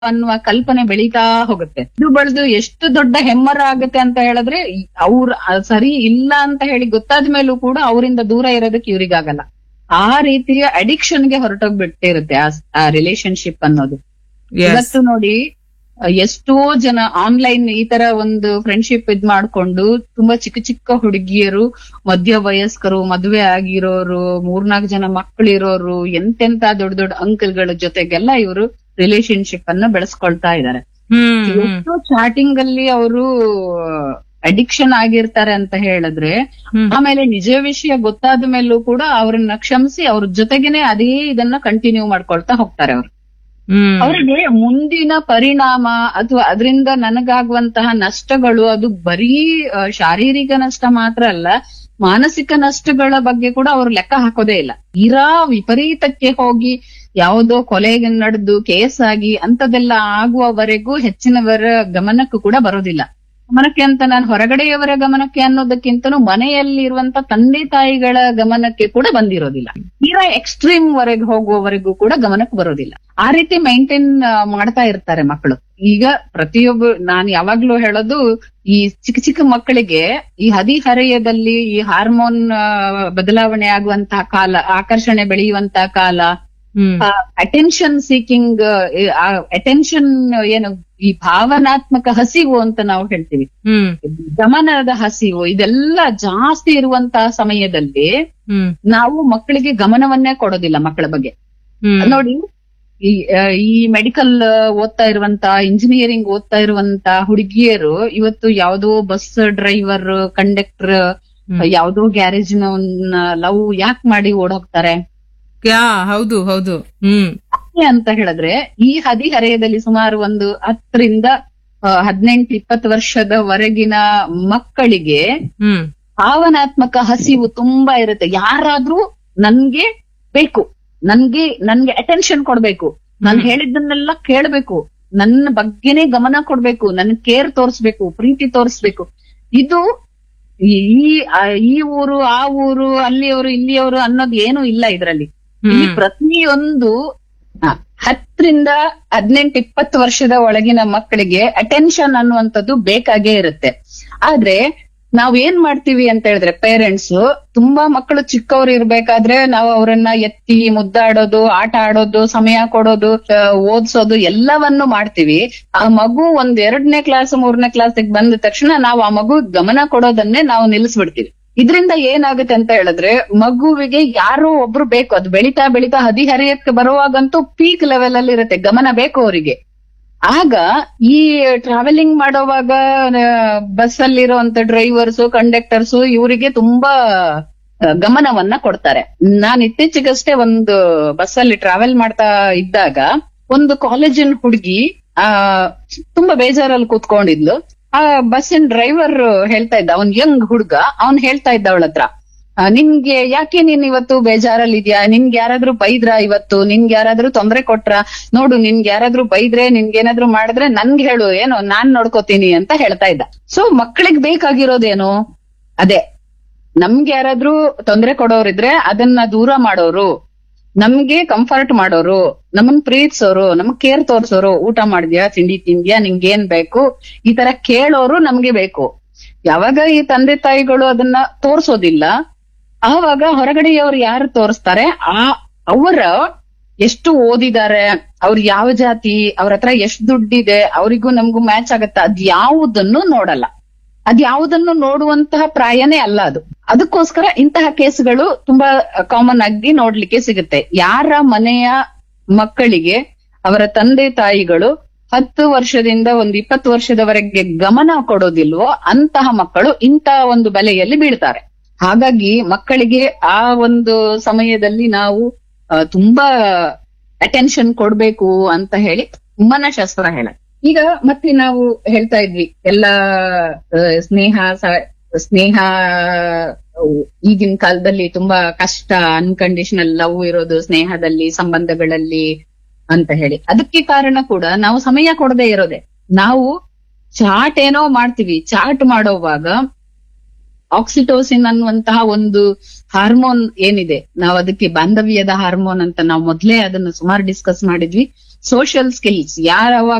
ಅನ್ನುವ ಕಲ್ಪನೆ ಬೆಳೀತಾ ಹೋಗುತ್ತೆ ಇದು ಬೆಳೆದು ಎಷ್ಟು ದೊಡ್ಡ ಹೆಮ್ಮರ ಆಗುತ್ತೆ ಅಂತ ಹೇಳಿದ್ರೆ ಅವ್ರ ಸರಿ ಇಲ್ಲ ಅಂತ ಹೇಳಿ ಗೊತ್ತಾದ ಮೇಲೂ ಕೂಡ ಅವರಿಂದ ದೂರ ಇರೋದಕ್ಕೆ ಇವ್ರಿಗಾಗಲ್ಲ ಆ ರೀತಿಯ ಅಡಿಕ್ಷನ್ ಗೆ ಹೊರಟೋಗ್ಬಿಟ್ಟಿರುತ್ತೆ ಆ ರಿಲೇಶನ್ಶಿಪ್ ಅನ್ನೋದು ಇವತ್ತು ನೋಡಿ ಅಹ್, ಎಷ್ಟೋ ಜನ ಆನ್ಲೈನ್ ಈ ತರ ಒಂದು ಫ್ರೆಂಡ್ಶಿಪ್ ಇದ್ ಮಾಡ್ಕೊಂಡು ತುಂಬಾ ಚಿಕ್ಕ ಚಿಕ್ಕ ಹುಡುಗಿಯರು ಮಧ್ಯ ವಯಸ್ಕರು ಮದುವೆ ಆಗಿರೋರು ಮೂರ್ನಾಲ್ಕು ಜನ ಮಕ್ಕಳಿರೋರು ಎಂತೆಂತ ದೊಡ್ಡ ದೊಡ್ಡ ಅಂಕಲ್ಗಳ ಜೊತೆಗೆಲ್ಲ ಇವರು ರಿಲೇಶನ್ಶಿಪ್ ಅನ್ನ ಬೆಳೆಸ್ಕೊಳ್ತಾ ಇದ್ದಾರೆ ಹ್ಮ್ ಹ್ಮ್ ಎಷ್ಟು ಚಾಟಿಂಗ್ ಅಲ್ಲಿ ಅವರು ಅಡಿಕ್ಷನ್ ಆಗಿರ್ತಾರೆ ಅಂತ ಹೇಳಿದ್ರೆ ಹ್ಮ್. ಆಮೇಲೆ ನಿಜ ವಿಷಯ ಗೊತ್ತಾದ ಮೇಲೂ ಕೂಡ ಅವ್ರನ್ನ ಕ್ಷಮಿಸಿ ಅವ್ರ ಜೊತೆಗೇನೆ ಅದೇ ಇದನ್ನ ಕಂಟಿನ್ಯೂ ಮಾಡ್ಕೊಳ್ತಾ ಹೋಗ್ತಾರೆ ಅವ್ರು ಹ್ಮ್ ಅವರಿಗೆ ಮುಂದಿನ ಪರಿಣಾಮ ಅಥವಾ ಅದರಿಂದ ನನಗಾಗುವಂತಹ ನಷ್ಟಗಳು ಅದು ಬರೀ ಆ, ಶಾರೀರಿಕ ನಷ್ಟ ಮಾತ್ರ ಅಲ್ಲ ಮಾನಸಿಕ ನಷ್ಟಗಳ ಬಗ್ಗೆ ಕೂಡ ಅವ್ರು ಲೆಕ್ಕ ಹಾಕೋದೇ ಇಲ್ಲ ತೀರಾ ವಿಪರೀತಕ್ಕೆ ಹೋಗಿ ಯಾವುದೋ ಕೊಲೆಗೆ ನಡೆದು ಕೇಸ್ ಆಗಿ ಅಂತದೆಲ್ಲ ಆಗುವವರೆಗೂ ಹೆಚ್ಚಿನವರ ಗಮನಕ್ಕೂ ಕೂಡ ಬರೋದಿಲ್ಲ ಗಮನಕ್ಕೆ ಅಂತ ನಾನು ಹೊರಗಡೆಯವರ ಗಮನಕ್ಕೆ ಅನ್ನೋದಕ್ಕಿಂತನೂ ಮನೆಯಲ್ಲಿರುವಂತ ತಂದೆ ತಾಯಿಗಳ ಗಮನಕ್ಕೆ ಕೂಡ ಬಂದಿರೋದಿಲ್ಲ ತೀರಾ ಎಕ್ಸ್ಟ್ರೀಮ್ ವರೆಗೆ ಹೋಗುವವರೆಗೂ ಕೂಡ ಗಮನಕ್ಕೆ ಬರೋದಿಲ್ಲ ಆ ರೀತಿ ಮೈಂಟೈನ್ ಮಾಡ್ತಾ ಇರ್ತಾರೆ ಮಕ್ಕಳು ಈಗ ಪ್ರತಿಯೊಬ್ಬ ನಾನು ಯಾವಾಗ್ಲೂ ಹೇಳೋದು ಈ ಚಿಕ್ಕ ಚಿಕ್ಕ ಮಕ್ಕಳಿಗೆ ಈ ಹದಿಹರೆಯದಲ್ಲಿ ಈ ಹಾರ್ಮೋನ್ ಬದಲಾವಣೆ ಆಗುವಂತಹ ಕಾಲ ಆಕರ್ಷಣೆ ಬೆಳೆಯುವಂತಹ ಕಾಲ ಹ್ಮ್ ಅಟೆನ್ಷನ್ ಸೀಕಿಂಗ್ ಅಟೆನ್ಷನ್ ಏನು ಈ ಭಾವನಾತ್ಮಕ ಹಸಿವು ಅಂತ ನಾವು ಹೇಳ್ತೀವಿ ಹ್ಮ್ ಗಮನದ ಹಸಿವು ಇದೆಲ್ಲ ಜಾಸ್ತಿ ಇರುವಂತಹ ಸಮಯದಲ್ಲಿ ಹ್ಮ್ ನಾವು ಮಕ್ಕಳಿಗೆ ಗಮನವನ್ನೇ ಕೊಡೋದಿಲ್ಲ ಮಕ್ಕಳ ಬಗ್ಗೆ ಹ್ಮ್ ನೋಡಿ ಈ ಆ, ಈ ಮೆಡಿಕಲ್ ಓದ್ತಾ ಇರುವಂತ ಇಂಜಿನಿಯರಿಂಗ್ ಓದ್ತಾ ಇರುವಂತ ಹುಡುಗಿಯರು ಇವತ್ತು ಯಾವ್ದೋ ಬಸ್ ಡ್ರೈವರ್ ಕಂಡಕ್ಟರ್ ಹ್ಮ್. ಯಾವ್ದೋ ಗ್ಯಾರೇಜ್ ಲವ್ ಯಾಕೆ ಮಾಡಿ ಓಡೋಗ್ತಾರೆ ಯಾ ಹೌದು ಹೌದು ಹ್ಮ್ ಯಾಕೆ ಅಂತ ಹೇಳಿದ್ರೆ ಈ ಹದಿಹರೆಯದಲ್ಲಿ ಸುಮಾರು ಒಂದು ಹತ್ತರಿಂದ ಹದಿನೆಂಟು ಇಪ್ಪತ್ತು ವರ್ಷದವರೆಗಿನ ಮಕ್ಕಳಿಗೆ ಹ್ಮ್ ಭಾವನಾತ್ಮಕ ಹಸಿವು ತುಂಬಾ ಇರುತ್ತೆ ಯಾರಾದ್ರೂ ನನ್ಗೆ ಬೇಕು ನನ್ಗೆ ನನ್ಗೆ ಅಟೆನ್ಷನ್ ಕೊಡ್ಬೇಕು ನಾನ್ ಹೇಳಿದ್ದನ್ನೆಲ್ಲ ಕೇಳ್ಬೇಕು ನನ್ನ ಬಗ್ಗೆನೇ ಗಮನ ಕೊಡ್ಬೇಕು ನನ್ ಕೇರ್ ತೋರಿಸ್ಬೇಕು ಪ್ರೀತಿ ತೋರಿಸ್ಬೇಕು ಇದು ಈ ಆ- ಈ ಊರು ಆ ಊರು ಅಲ್ಲಿಯವರು ಇಲ್ಲಿಯವರು ಅನ್ನೋದು ಏನು ಇಲ್ಲ ಇದ್ರಲ್ಲಿ ಇಲ್ಲಿ ಹ್ಮ್ ಪ್ರತಿಯೊಂದು ಆ, ಹತ್ತರಿಂದ ಹದಿನೆಂಟು ಇಪ್ಪತ್ತು ವರ್ಷದ ಒಳಗಿನ ಮಕ್ಕಳಿಗೆ ಅಟೆನ್ಷನ್ ಅನ್ನುವಂಥದ್ದು ಬೇಕಾಗೇ ಇರುತ್ತೆ ಆದ್ರೆ ನಾವ್ ಏನ್ ಮಾಡ್ತೀವಿ ಅಂತ ಹೇಳಿದ್ರೆ ಪೇರೆಂಟ್ಸ್ ತುಂಬಾ ಮಕ್ಕಳು ಚಿಕ್ಕವ್ರು ಇರ್ಬೇಕಾದ್ರೆ ನಾವು ಅವರನ್ನ ಎತ್ತಿ ಮುದ್ದಾಡೋದು ಆಟ ಆಡೋದು ಸಮಯ ಕೊಡೋದು ಆ, ಓದ್ಸೋದು ಎಲ್ಲವನ್ನು ಮಾಡ್ತೀವಿ ಆ ಮಗು ಒಂದ್ ಎರಡನೇ ಕ್ಲಾಸ್ ಮೂರನೇ ಕ್ಲಾಸಿಗೆ ಬಂದ ತಕ್ಷಣ ನಾವು ಆ ಮಗು ಗಮನ ಕೊಡೋದನ್ನೇ ನಾವು ನಿಲ್ಲಿಸ್ಬಿಡ್ತೀವಿ ಇದರಿಂದ ಏನಾಗುತ್ತೆ ಅಂತ ಹೇಳಿದ್ರೆ ಮಗುವಿಗೆ ಯಾರೋ ಒಬ್ರು ಬೇಕು ಅದು ಬೆಳಿತಾ ಬೆಳಿತಾ ಹದಿಹರಿಯಕ್ಕೆ ಬರುವಾಗಂತೂ ಪೀಕ್ ಲೆವೆಲ್ ಅಲ್ಲಿ ಇರುತ್ತೆ ಗಮನ ಬೇಕು ಅವರಿಗೆ ಆಗ ಈ ಟ್ರಾವೆಲಿಂಗ್ ಮಾಡೋವಾಗ ಬಸ್ ಅಲ್ಲಿರುವಂತ ಡ್ರೈವರ್ಸ್ ಕಂಡಕ್ಟರ್ಸ್ ಇವರಿಗೆ ತುಂಬಾ ಆ, ಗಮನವನ್ನ ಕೊಡ್ತಾರೆ ನಾನ್ ಇತ್ತೀಚೆಗಷ್ಟೇ ಒಂದು ಬಸ್ ಅಲ್ಲಿ ಟ್ರಾವೆಲ್ ಮಾಡ್ತಾ ಇದ್ದಾಗ ಒಂದು ಕಾಲೇಜಿನ ಹುಡುಗಿ ಆ ತುಂಬಾ ಬೇಜಾರಲ್ಲಿ ಕೂತ್ಕೊಂಡಿದ್ಲು ಆ ಬಸ್ಸಿನ ಡ್ರೈವರ್ ಹೇಳ್ತಾ ಇದ್ದ ಅವ್ನ್ ಯಂಗ್ ಹುಡ್ಗ ಅವ್ನ್ ಹೇಳ್ತಾ ಇದ್ದ ಅವಳ ಹತ್ರ ಆ, ನಿನ್ಗೆ ಯಾಕೆ ನೀನ್ ಇವತ್ತು ಬೇಜಾರಲ್ಲಿ ಇದ್ಯಾ ನಿನ್ಗೆ ಯಾರಾದ್ರೂ ಬೈದ್ರಾ ಇವತ್ತು ನಿನ್ಗೆ ಯಾರಾದ್ರೂ ತೊಂದ್ರೆ ಕೊಟ್ರ ನೋಡು ನಿನ್ಗೆ ಯಾರಾದ್ರೂ ಬೈದ್ರೆ ನಿನ್ಗೆ ಏನಾದ್ರೂ ಮಾಡಿದ್ರೆ ನನ್ಗೆ ಹೇಳು ಏನೋ ನಾನ್ ನೋಡ್ಕೋತೀನಿ ಅಂತ ಹೇಳ್ತಾ ಇದ್ದ ಸೊ ಮಕ್ಕಳಿಗೆ ಬೇಕಾಗಿರೋದೇನು ಅದೇ ನಮ್ಗೆ ಯಾರಾದ್ರೂ ತೊಂದ್ರೆ ಕೊಡೋರಿದ್ರೆ ಅದನ್ನ ದೂರ ಮಾಡೋರು ನಮ್ಗೆ ಕಂಫರ್ಟ್ ಮಾಡೋರು ನಮ್ಮನ್ ಪ್ರೀತಿಸೋರು ನಮಗ್ ಕೇರ್ ತೋರ್ಸೋರು ಊಟ ಮಾಡಿದ್ಯಾ ತಿಂಡಿ ತಿಂದ್ಯಾ ನಿಂಗೆ ಏನ್ ಬೇಕು ಈ ತರ ಕೇಳೋರು ನಮ್ಗೆ ಬೇಕು ಯಾವಾಗ ಈ ತಂದೆ ತಾಯಿಗಳು ಅದನ್ನ ತೋರ್ಸೋದಿಲ್ಲ ಆವಾಗ ಹೊರಗಡೆಯವ್ರು ಯಾರು ತೋರಿಸ್ತಾರೆ ಆ ಅವರ ಎಷ್ಟು ಓದಿದ್ದಾರೆ ಅವ್ರ ಯಾವ ಜಾತಿ ಅವ್ರ ಹತ್ರ ಎಷ್ಟು ದುಡ್ಡಿದೆ ಅವರಿಗೂ ನಮಗೂ ಮ್ಯಾಚ್ ಆಗತ್ತ ಅದ್ ಯಾವುದನ್ನು ನೋಡಲ್ಲ ಅದ್ ಯಾವುದನ್ನು ನೋಡುವಂತಹ ಪ್ರಾಯನೇ ಅಲ್ಲ ಅದು ಅದಕ್ಕೋಸ್ಕರ ಇಂತಹ ಕೇಸ್ಗಳು ತುಂಬಾ ಕಾಮನ್ ಆಗಿ ನೋಡ್ಲಿಕ್ಕೆ ಸಿಗುತ್ತೆ ಯಾರ ಮನೆಯ ಮಕ್ಕಳಿಗೆ ಅವರ ತಂದೆ ತಾಯಿಗಳು ಹತ್ತು ವರ್ಷದಿಂದ ಒಂದು ಇಪ್ಪತ್ತು ವರ್ಷದವರೆಗೆ ಗಮನ ಕೊಡೋದಿಲ್ವೋ ಅಂತಹ ಮಕ್ಕಳು ಇಂತಹ ಒಂದು ಬೆಲೆಯಲ್ಲಿ ಬೀಳ್ತಾರೆ ಹಾಗಾಗಿ ಮಕ್ಕಳಿಗೆ ಆ ಒಂದು ಸಮಯದಲ್ಲಿ ನಾವು ಆ, ತುಂಬಾ ಅಟೆನ್ಷನ್ ಕೊಡ್ಬೇಕು ಅಂತ ಹೇಳಿ ಮನಶಾಸ್ತ್ರ ಹೇಳ ಈಗ ಮತ್ತೆ ನಾವು ಹೇಳ್ತಾ ಇದ್ವಿ ಎಲ್ಲ ಆ, ಸ್ನೇಹ ಸ- ಸ್ನೇಹ ಆ, ಈಗಿನ ಕಾಲದಲ್ಲಿ ತುಂಬಾ ಕಷ್ಟ ಅನ್ಕಂಡೀಷನಲ್ ಲವ್ ಇರೋದು ಸ್ನೇಹದಲ್ಲಿ ಸಂಬಂಧಗಳಲ್ಲಿ ಅಂತ ಹೇಳಿ ಅದಕ್ಕೆ ಕಾರಣ ಕೂಡ ನಾವು ಸಮಯ ಕೊಡದೆ ಇರೋದೆ ನಾವು ಚಾಟ್ ಏನೋ ಮಾಡ್ತೀವಿ ಚಾಟ್ ಮಾಡೋವಾಗ ಆಕ್ಸಿಟೋಸಿನ್ ಅನ್ನುವಂತಹ ಒಂದು ಹಾರ್ಮೋನ್ ಏನಿದೆ ನಾವು ಅದಕ್ಕೆ ಬಾಂಧವ್ಯದ ಹಾರ್ಮೋನ್ ಅಂತ ನಾವು ಮೊದ್ಲೇ ಅದನ್ನ ಸುಮಾರು ಡಿಸ್ಕಸ್ ಮಾಡಿದ್ವಿ ಸೋಷಿಯಲ್ ಸ್ಕಿಲ್ಸ್ ಯಾರವ